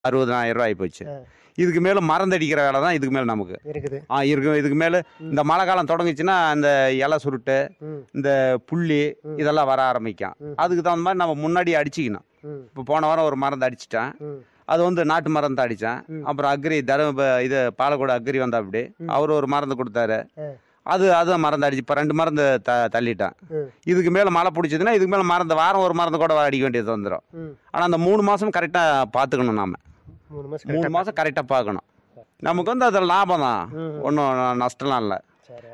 அறுபதாயிரம் ரூபாய் போச்சு ஆ. இதுக்கு மேலே மறந்தடிக்கிற வேலை தான் இதுக்கு மேலே நமக்கு இருக்குது ஆ இருக்கும் இதுக்கு மேலே இந்த மழை காலம் தொடங்குச்சுன்னா அந்த இலை சுருட்டு ம் இந்த புள்ளி இதெல்லாம் வர ஆரம்பிக்கும் அதுக்கு தகுந்த மாதிரி நம்ம முன்னாடி அடிச்சுக்கணும் ம் இப்போ போன வாரம் ஒரு மருந்து அடிச்சிட்டேன் ம் அது வந்து நாட்டு மருந்து அடித்தேன் அப்புறம் அக்ரி தரும இது பாலக்கோடு அக்ரி வந்தா அப்படி அவர் ஒரு மருந்து கொடுத்தாரு ஆ. அது அதுவும் மருந்து அடிச்சு இப்போ ரெண்டு மருந்து த தள்ளிட்டேன் ம் இதுக்கு மேலே மழை பிடிச்சதுன்னா இதுக்கு மேலே மருந்து வாரம் ஒரு மருந்து கூட அடிக்க வேண்டியது வந்துடும் ம் ஆனால் அந்த மூணு மாதம் கரெக்டாக பார்த்துக்கணும் நாம மூணு மாதம் மூணு மாதம் கரெக்டாக பார்க்கணும் நமக்கு வந்து அதில் லாபம் தான் ஒன்றும் நஷ்டம்லாம் இல்லை